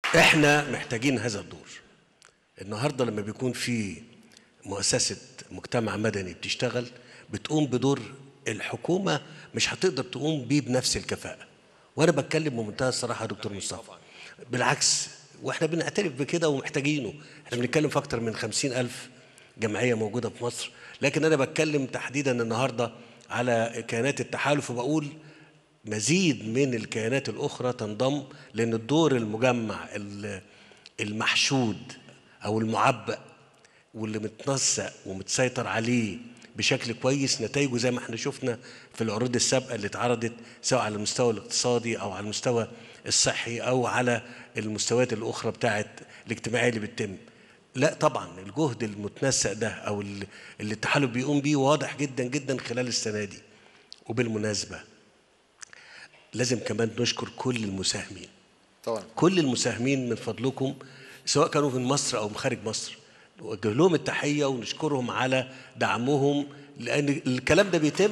احنا محتاجين هذا الدور النهارده لما بيكون في مؤسسه مجتمع مدني بتشتغل بتقوم بدور الحكومه مش هتقدر تقوم بيه بنفس الكفاءه وانا بتكلم بمنتهى الصراحه يا دكتور مصطفى بالعكس واحنا بنعترف بكده ومحتاجينه احنا بنتكلم في اكتر من خمسين ألف جمعيه موجوده في مصر لكن انا بتكلم تحديدا النهارده على كيانات التحالف وبقول مزيد من الكيانات الاخرى تنضم لان الدور المجمع ال- المحشود او المعبأ واللي متنسق ومتسيطر عليه بشكل كويس نتائجه زي ما احنا شفنا في العروض السابقه اللي اتعرضت سواء على المستوى الاقتصادي او على المستوى الصحي او على المستويات الاخرى بتاعه الاجتماعيه اللي بتتم لا طبعا الجهد المتنسق ده او ال- اللي التحالف بيقوم بيه واضح جدا جدا خلال السنه دي وبالمناسبه لازم كمان نشكر كل المساهمين طبعا كل المساهمين من فضلكم سواء كانوا من مصر او من خارج مصر نوجه لهم التحيه ونشكرهم على دعمهم لان الكلام ده بيتم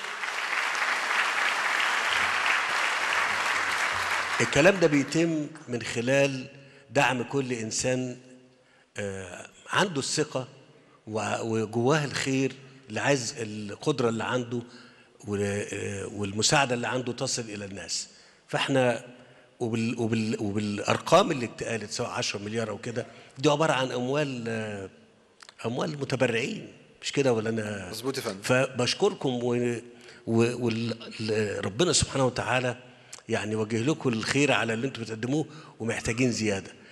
الكلام ده بيتم من خلال دعم كل انسان آه، عنده الثقه و- وجواه الخير اللي عايز القدره اللي عنده و- آه، والمساعده اللي عنده تصل الى الناس فاحنا وبال وبال وبالارقام اللي اتقالت سواء 10 مليار او كده دي عباره عن اموال آه، اموال متبرعين مش كده ولا انا مظبوط يا فندم. فبشكركم و... و... وربنا سبحانه وتعالى يعني يوجه لكم الخير على اللي انتم بتقدموه ومحتاجين زياده